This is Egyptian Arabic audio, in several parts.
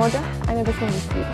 واضح انا بسمع مزيكا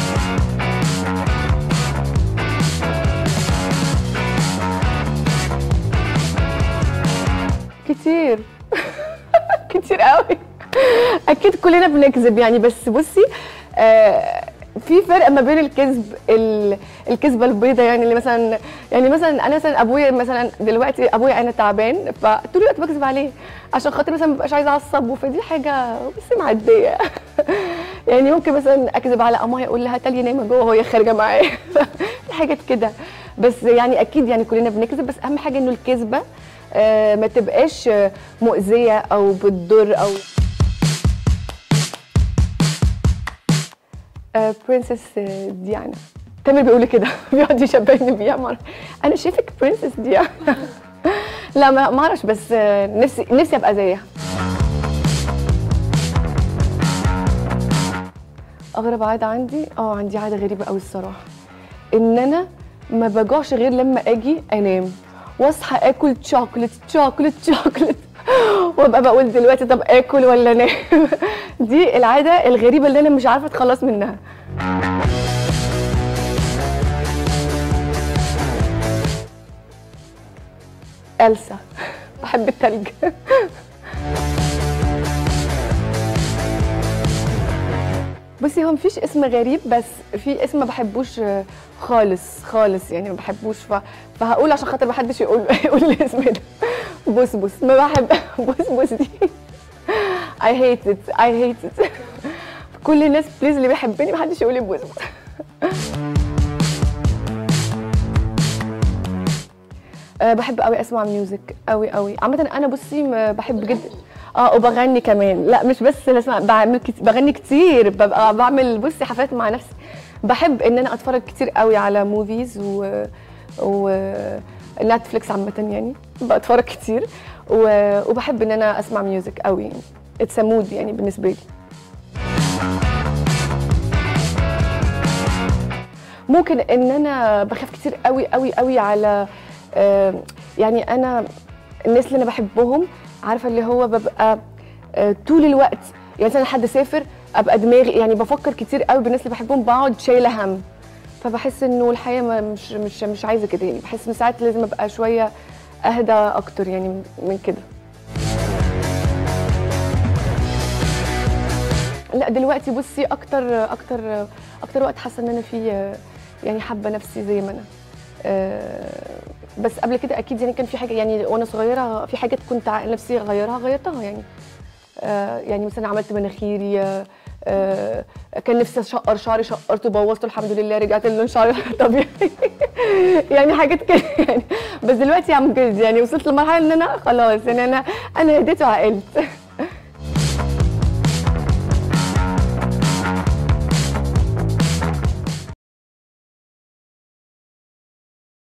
كتير كتير قوي اكيد كلنا بنكذب يعني بس بصي آه في فرق ما بين الكذب ال- الكذبه البيضاء يعني اللي مثلا يعني مثلا انا مثلا ابويا مثلا دلوقتي ابويا انا تعبان فطول الوقت بكذب عليه عشان خاطر مثلا مبقاش عايزه اعصبه فدي حاجه بس معديه يعني ممكن مثلا اكذب على امها اقول لها تالي نايمه جوه وهي خارجه معايا في حاجات كده بس يعني اكيد يعني كلنا بنكذب بس اهم حاجه انه الكذبه آه، ما تبقاش آه، مؤذيه او بتضر او برنسس ديانا تامر بيقول لي كده بيقعد يشبهني بيها مرة. انا شايفك برنسس ديانا لا ما ما اعرفش بس آه، نفسي نفسي ابقى زيها اغرب عاده عندي اه عندي عاده غريبه قوي الصراحه ان انا ما بجوعش غير لما اجي انام واصحى اكل شوكليت شوكليت شوكليت وابقى بقول دلوقتي طب اكل ولا انام دي العاده الغريبه اللي انا مش عارفه اتخلص منها إلسا بحب التلج بصي هو مفيش اسم غريب بس في اسم ما بحبوش آه، خالص خالص يعني ما بحبوش ف... فهقول عشان خاطر ما حدش يقول يقول الاسم ده بسبس ما بحب بسبس دي I hate it I hate it كل الناس بليز اللي بيحبني ما حدش يقول لي بسبس أه بحب قوي اسمع ميوزك قوي قوي عامه انا بصي م- بحب جدا اه وبغني كمان لا مش بس بسمع بعمل كت... بغني كتير ببقى بعمل بصي حفلات مع نفسي بحب ان انا اتفرج كتير قوي على موفيز و و نتفليكس عامه يعني بتفرج كتير و... وبحب ان انا اسمع ميوزك قوي يعني اتس مود يعني بالنسبه لي ممكن ان انا بخاف كتير قوي قوي قوي على آه، يعني انا الناس اللي انا بحبهم عارفه اللي هو ببقى آه، طول الوقت يعني مثلا حد سافر ابقى دماغي يعني بفكر كتير قوي بالناس اللي بحبهم بقعد شايله هم فبحس انه الحياه ما- مش مش مش عايزه كده يعني بحس ان ساعات لازم ابقى شويه اهدى اكتر يعني من- من كده لا دلوقتي بصي اكتر اكتر اكتر وقت حاسه ان انا فيه يعني حابه نفسي زي ما انا آه، بس قبل كده اكيد يعني كان في حاجه يعني وانا صغيره في حاجات كنت ع- نفسي اغيرها غيرتها يعني آه، يعني مثلا عملت مناخيري آه، آه، كان نفسي اشقر شعري شقرته بوظته الحمد لله رجعت لون شعري طبيعي يعني حاجات كده يعني بس دلوقتي عم جد يعني وصلت لمرحله ان انا خلاص يعني انا انا هديت وعقلت